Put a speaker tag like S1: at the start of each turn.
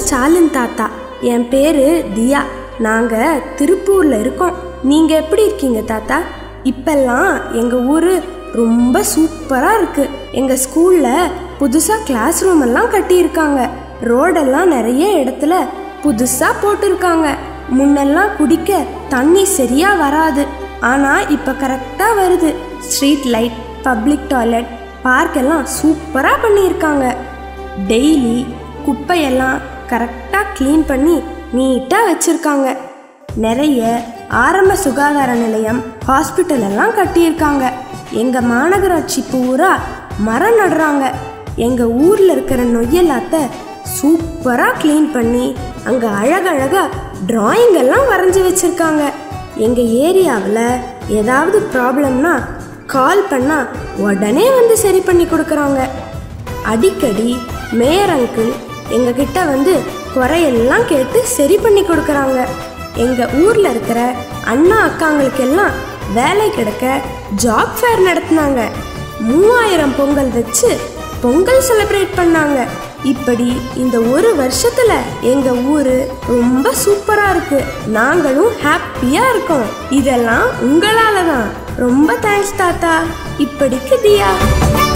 S1: ஸ்டாலின் தாத்தா என் பேரு தியா நாங்க திருப்பூர்ல இருக்கோம் நீங்க எப்படி இருக்கீங்க தாத்தா இப்பெல்லாம் எங்க ஊரு ரொம்ப சூப்பரா இருக்கு எங்க ஸ்கூல்ல புதுசா கிளாஸ் ரூம் எல்லாம் கட்டியிருக்காங்க ரோடெல்லாம் நிறைய இடத்துல புதுசா போட்டிருக்காங்க முன்னெல்லாம் குடிக்க தண்ணி சரியா வராது ஆனா இப்ப கரெக்டா வருது street light public toilet park எல்லாம் சூப்பரா பண்ணியிருக்காங்க டெய்லி குப்பையெல்லாம் கரெக்டாக க்ளீன் பண்ணி நீட்டாக வச்சுருக்காங்க நிறைய ஆரம்ப சுகாதார நிலையம் ஹாஸ்பிட்டல் எல்லாம் கட்டியிருக்காங்க எங்கள் மாநகராட்சி பூரா மரம் நடுறாங்க எங்கள் ஊரில் இருக்கிற நொய்யலாத்த சூப்பராக க்ளீன் பண்ணி அங்கே அழகழகா டிராயிங் எல்லாம் வரைஞ்சி வச்சுருக்காங்க எங்கள் ஏரியாவில் ஏதாவது ப்ராப்ளம்னா கால் பண்ணால் உடனே வந்து சரி பண்ணி கொடுக்குறாங்க அடிக்கடி மேயர் அங்கிள் எங்ககிட்ட வந்து குறையெல்லாம் கேட்டு சரி பண்ணி கொடுக்குறாங்க எங்கள் ஊரில் இருக்கிற அண்ணா அக்காங்களுக்கெல்லாம் வேலை கிடைக்க ஜாப் ஃபேர் நடத்தினாங்க மூவாயிரம் பொங்கல் வச்சு பொங்கல் செலிப்ரேட் பண்ணாங்க இப்படி இந்த ஒரு வருஷத்துல எங்க ஊரு ரொம்ப சூப்பரா இருக்கு நாங்களும் ஹாப்பியா இருக்கோம் இதெல்லாம் உங்களால தான் ரொம்ப தேங்க்ஸ் தாத்தா இப்படிக்கு தியா